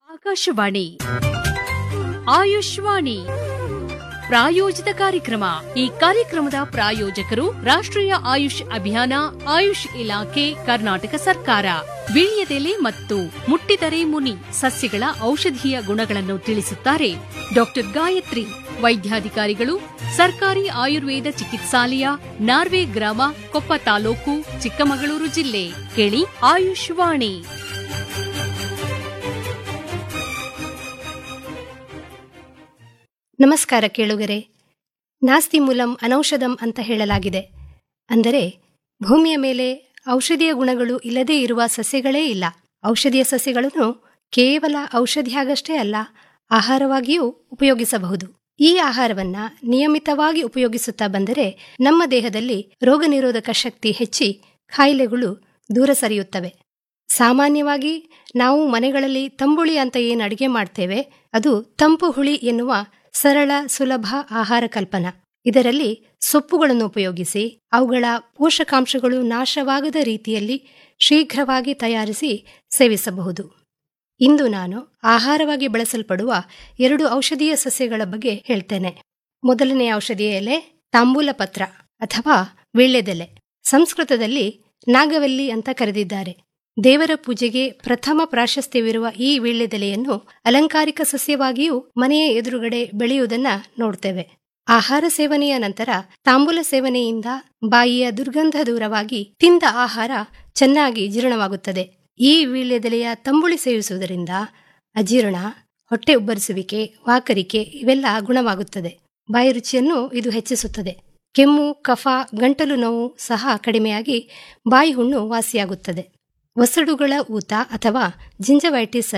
ಆಕಾಶವಾಣಿ ಆಯುಷ್ವಾಣಿ ಪ್ರಾಯೋಜಿತ ಕಾರ್ಯಕ್ರಮ ಈ ಕಾರ್ಯಕ್ರಮದ ಪ್ರಾಯೋಜಕರು ರಾಷ್ಟ್ರೀಯ ಆಯುಷ್ ಅಭಿಯಾನ ಆಯುಷ್ ಇಲಾಖೆ ಕರ್ನಾಟಕ ಸರ್ಕಾರ ವೀಳ್ಯದೆಲೆ ಮತ್ತು ಮುಟ್ಟಿದರೆ ಮುನಿ ಸಸ್ಯಗಳ ಔಷಧೀಯ ಗುಣಗಳನ್ನು ತಿಳಿಸುತ್ತಾರೆ ಡಾಕ್ಟರ್ ಗಾಯತ್ರಿ ವೈದ್ಯಾಧಿಕಾರಿಗಳು ಸರ್ಕಾರಿ ಆಯುರ್ವೇದ ಚಿಕಿತ್ಸಾಲಯ ನಾರ್ವೆ ಗ್ರಾಮ ಕೊಪ್ಪ ತಾಲೂಕು ಚಿಕ್ಕಮಗಳೂರು ಜಿಲ್ಲೆ ಕೇಳಿ ಆಯುಷ್ವಾಣಿ ನಮಸ್ಕಾರ ಕೇಳುಗರೆ ನಾಸ್ತಿ ಮೂಲಂ ಅನೌಷಧಂ ಅಂತ ಹೇಳಲಾಗಿದೆ ಅಂದರೆ ಭೂಮಿಯ ಮೇಲೆ ಔಷಧೀಯ ಗುಣಗಳು ಇಲ್ಲದೇ ಇರುವ ಸಸ್ಯಗಳೇ ಇಲ್ಲ ಔಷಧೀಯ ಸಸ್ಯಗಳನ್ನು ಕೇವಲ ಔಷಧಿಯಾಗಷ್ಟೇ ಅಲ್ಲ ಆಹಾರವಾಗಿಯೂ ಉಪಯೋಗಿಸಬಹುದು ಈ ಆಹಾರವನ್ನ ನಿಯಮಿತವಾಗಿ ಉಪಯೋಗಿಸುತ್ತಾ ಬಂದರೆ ನಮ್ಮ ದೇಹದಲ್ಲಿ ರೋಗ ನಿರೋಧಕ ಶಕ್ತಿ ಹೆಚ್ಚಿ ಕಾಯಿಲೆಗಳು ದೂರ ಸರಿಯುತ್ತವೆ ಸಾಮಾನ್ಯವಾಗಿ ನಾವು ಮನೆಗಳಲ್ಲಿ ತಂಬುಳಿ ಅಂತ ಏನು ಅಡಿಗೆ ಮಾಡ್ತೇವೆ ಅದು ತಂಪು ಹುಳಿ ಎನ್ನುವ ಸರಳ ಸುಲಭ ಆಹಾರ ಕಲ್ಪನ ಇದರಲ್ಲಿ ಸೊಪ್ಪುಗಳನ್ನು ಉಪಯೋಗಿಸಿ ಅವುಗಳ ಪೋಷಕಾಂಶಗಳು ನಾಶವಾಗದ ರೀತಿಯಲ್ಲಿ ಶೀಘ್ರವಾಗಿ ತಯಾರಿಸಿ ಸೇವಿಸಬಹುದು ಇಂದು ನಾನು ಆಹಾರವಾಗಿ ಬಳಸಲ್ಪಡುವ ಎರಡು ಔಷಧೀಯ ಸಸ್ಯಗಳ ಬಗ್ಗೆ ಹೇಳ್ತೇನೆ ಮೊದಲನೇ ಔಷಧಿಯ ಎಲೆ ತಾಂಬೂಲ ಪತ್ರ ಅಥವಾ ವೀಳ್ಯದೆಲೆ ಸಂಸ್ಕೃತದಲ್ಲಿ ನಾಗವಲ್ಲಿ ಅಂತ ಕರೆದಿದ್ದಾರೆ ದೇವರ ಪೂಜೆಗೆ ಪ್ರಥಮ ಪ್ರಾಶಸ್ತ್ಯವಿರುವ ಈ ವೀಳ್ಯದೆಲೆಯನ್ನು ಅಲಂಕಾರಿಕ ಸಸ್ಯವಾಗಿಯೂ ಮನೆಯ ಎದುರುಗಡೆ ಬೆಳೆಯುವುದನ್ನ ನೋಡ್ತೇವೆ ಆಹಾರ ಸೇವನೆಯ ನಂತರ ತಾಂಬೂಲ ಸೇವನೆಯಿಂದ ಬಾಯಿಯ ದುರ್ಗಂಧ ದೂರವಾಗಿ ತಿಂದ ಆಹಾರ ಚೆನ್ನಾಗಿ ಜೀರ್ಣವಾಗುತ್ತದೆ ಈ ವೀಳ್ಯದೆಲೆಯ ತಂಬುಳಿ ಸೇವಿಸುವುದರಿಂದ ಅಜೀರ್ಣ ಹೊಟ್ಟೆ ಉಬ್ಬರಿಸುವಿಕೆ ವಾಕರಿಕೆ ಇವೆಲ್ಲ ಗುಣವಾಗುತ್ತದೆ ಬಾಯಿ ರುಚಿಯನ್ನು ಇದು ಹೆಚ್ಚಿಸುತ್ತದೆ ಕೆಮ್ಮು ಕಫ ಗಂಟಲು ನೋವು ಸಹ ಕಡಿಮೆಯಾಗಿ ಬಾಯಿ ಹುಣ್ಣು ವಾಸಿಯಾಗುತ್ತದೆ ಒಸಡುಗಳ ಊತ ಅಥವಾ ಜಿಂಜವೈಟಿಸ್